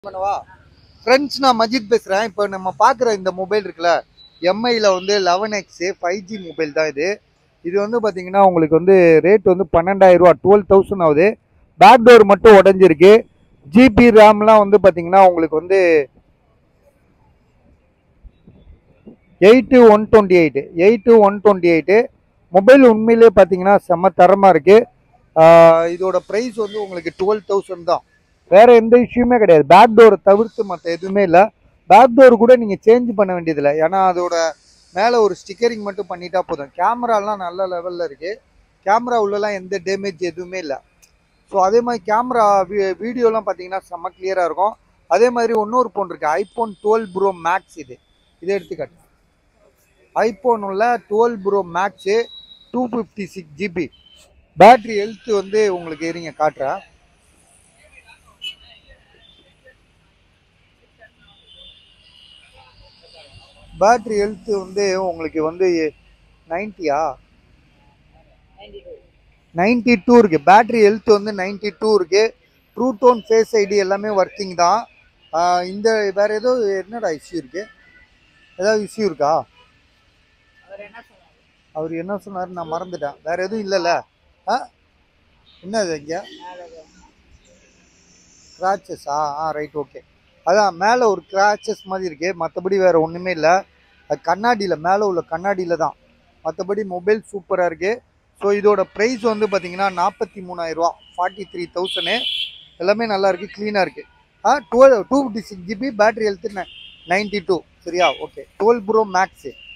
பண்ணவா ஃப்ரெண்ட்ஸ் நான் மஜித் பேசுகிறேன் இப்போ நம்ம பார்க்குற இந்த மொபைல் இருக்குல்ல எம்ஐயில் வந்து eleven X five G mobile தான் இது இது வந்து பார்த்தீங்கன்னா உங்களுக்கு வந்து ரேட் வந்து பன்னெண்டாயிரம் ரூபா டுவெல் தௌசண்ட் ஆகுது பேக் டோர் மட்டும் உடஞ்சிருக்கு ஜிபி ரேம்லாம் வந்து பார்த்தீங்கன்னா உங்களுக்கு வந்து eight one twenty eight eight one twenty eight mobile உண்மையிலே பார்த்தீங்கன்னா செம்ம தரமாக இருக்குது இதோட ப்ரைஸ் வந்து உங்களுக்கு டுவெல் தௌசண்ட் தான் வேற எந்த இஷ்யூமே கிடையாது பேக் டோரை தவிர்த்து மற்ற எதுவுமே இல்லை பேக் டோர் கூட நீங்கள் சேஞ்ச் பண்ண வேண்டியதில்லை ஏன்னா அதோட மேலே ஒரு ஸ்டிக்கரிங் மட்டும் பண்ணிட்டா போதும் கேமராலாம் நல்ல லெவலில் இருக்குது கேமரா உள்ளலாம் எந்த டேமேஜ் எதுவுமே இல்லை ஸோ அதே மாதிரி கேமரா வீடியோலாம் பார்த்தீங்கன்னா செம்ம கிளியராக இருக்கும் அதே மாதிரி இன்னொரு ஃபோன் இருக்குது ஐஃபோன் டுவெல் ப்ரோ மேக்ஸ் இது இதை எடுத்துக்காட்டு ஐஃபோன் உள்ள twelve pro max two fifty six GB battery health வந்து உங்களுக்கு இருங்க காட்டுறேன் பேட்ரி ஹெல்த் வந்து உங்களுக்கு வந்து நைன்ட்டியா நைன்டி டூ இருக்கு பேட்டரி ஹெல்த் வந்து நைன்டி டூ இருக்கு ட்ரூ டோன் ஃபேஸ் ஐடி எல்லாமே ஒர்க்கிங் தான் ஆஹ் இந்த வேற ஏதோ என்னடா இஷ்யூ இருக்கு ஏதாவது இஷ்யூ இருக்கா அவர் என்ன சொன்னாரு நான் மறந்துட்டேன் வேற எதுவும் இல்லைல்ல ஆ என்னது இங்க கிராச்சஸா ஆ ரைட் ஓகே அதான் மேலே ஒரு கிராச்சஸ் மாதிரி இருக்கு மற்றபடி வேற ஒன்றுமே இல்லை அது கண்ணாடியில் மேலே உள்ள கண்ணாடியில் தான் மற்றபடி மொபைல் சூப்பராக இருக்கு ஸோ இதோட ப்ரைஸ் வந்து பார்த்தீங்கன்னா நாற்பத்தி மூணாயிரரூவா ஃபார்ட்டி த்ரீ தௌசண்ட் எல்லாமே நல்லா இருக்கு க்ளீனாக இருக்கு ஆ twelve two fifty six GB battery health ninety two சரியா ஓகே டுவெல் ப்ரோ மேக்ஸு